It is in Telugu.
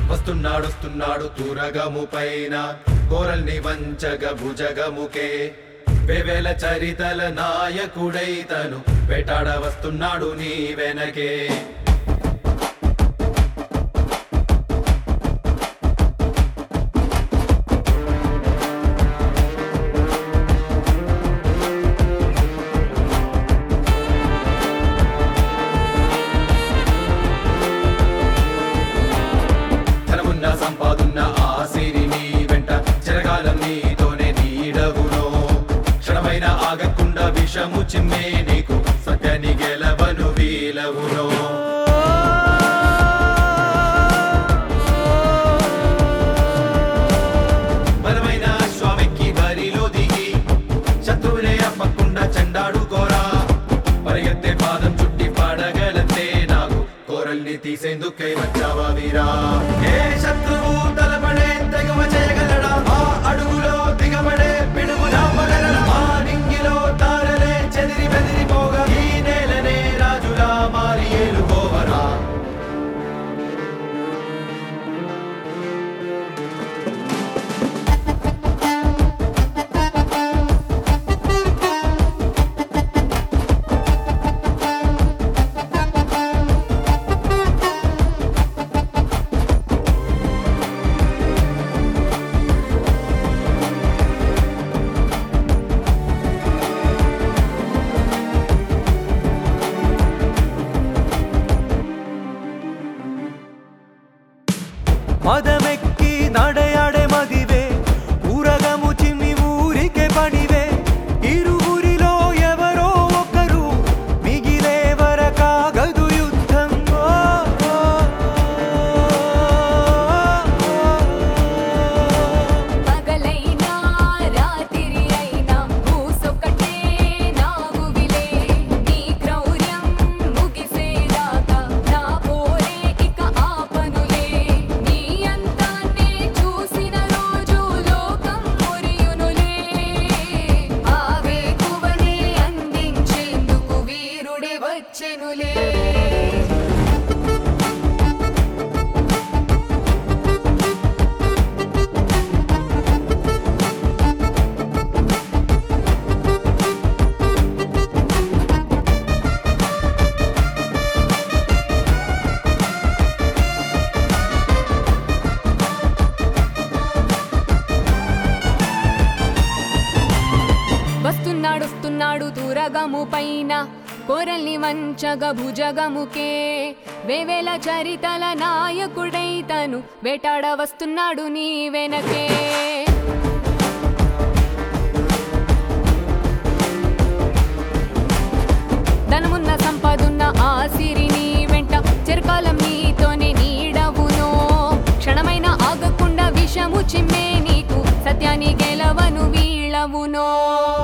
వస్తున్నాడొస్తున్నాడు తూరగము పైన కోరల్ని వంచగ భుజగముకే వేవేల చరితల నాయకుడైతను వేటాడ వస్తున్నాడు నీ వెనకే ధనమున్న సంపాదున్న ఆసిరి నీ వెంట చిరకాలం నీతోనే నీడవునో క్షణమైన ఆగకుండా విషము చిమ్మే నీకు సత్యాన్ని గెలవను వీలవునో బలమైన స్వామికి బరిలో దిగి శత్రువునే అప్పకుండా చెండాడు కోరా పరిగెత్తే పాదం చుట్టి పడగలంతే నాకు కోరల్ని తీసేందుకై వచ్చావా వీరా ఏ శత్రువు తలపడే తెగవ చేయగలడా ఆ అడుగులో దిగబడే పిడుగు నాపగలడా ఆ నింగిలో తారలే చెదిరి బెదిరిపోగా ఈ నేలనే రాజులా మారి ఏలుకోవరా మదమెక్కి నడయాడే మదివే ఊరగము చిమ్మి ఊరికే పడివే ఇరువురిలో ఎవరో ఒకరు మిగిలే వరకాగదు యుద్ధం ఓ, ఓ, పగలైనా రాత్రి అయినా మూసొక్కటే నాగువిలే నీ క్రౌర్యం ముగిసేదాకా నా పోరే ఇక ఆపనులే నీ అంతాన్నే చూసిన రోజు లోకం మురియునులే ఆవేకువనే అందించేందుకు వీరుడే వచ్చెనులే వస్తున్నాడొస్తున్నాడు తూరగము పైన కోరల్ని వంచగ భుజగముకే వేవేల చరితల నాయకుడైతను వేటాడ వస్తున్నాడు నీ వెనకే ధనమున్న సంపదున్న ఆసిరిని వెంట చిరకాలం నీతోనే నీడవునో క్షణమైన ఆగకుండా విషము చిమ్మే నీకు సత్యాన్ని గెలవను వీళ్ళవునో